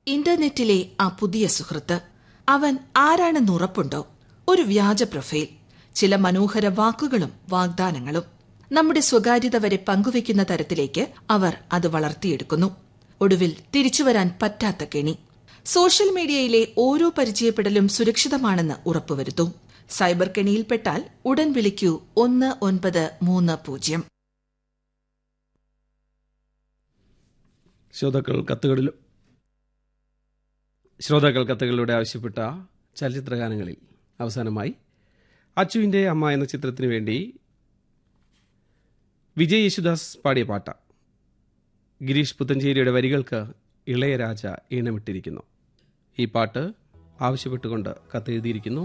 ഇന്റർനെറ്റിലെ ആ പുതിയ സുഹൃത്ത് അവൻ ആരാണെന്ന് ഉറപ്പുണ്ടോ ഒരു വ്യാജ പ്രൊഫൈൽ ചില മനോഹര വാക്കുകളും വാഗ്ദാനങ്ങളും നമ്മുടെ സ്വകാര്യത വരെ പങ്കുവെക്കുന്ന തരത്തിലേക്ക് അവർ അത് വളർത്തിയെടുക്കുന്നു ഒടുവിൽ തിരിച്ചുവരാൻ പറ്റാത്ത കെണി സോഷ്യൽ മീഡിയയിലെ ഓരോ പരിചയപ്പെടലും സുരക്ഷിതമാണെന്ന് ഉറപ്പുവരുത്തും സൈബർ കെണിയിൽപ്പെട്ടാൽ ഉടൻ വിളിക്കൂ ഒന്ന് ഒൻപത് മൂന്ന് പൂജ്യം ശ്രോതാക്കൾ കത്തുകളിലും ശ്രോതാക്കൾ കത്തുകളിലൂടെ ആവശ്യപ്പെട്ട ചലച്ചിത്രഗാനങ്ങളിൽ അവസാനമായി അച്ചുവിൻ്റെ അമ്മ എന്ന ചിത്രത്തിനു വേണ്ടി വിജയ് യേശുദാസ് പാടിയ പാട്ട ഗിരീഷ് പുത്തഞ്ചേരിയുടെ വരികൾക്ക് ഇളയരാജ ഈണമിട്ടിരിക്കുന്നു ഈ പാട്ട് ആവശ്യപ്പെട്ടുകൊണ്ട് കത്തെഴുതിയിരിക്കുന്നു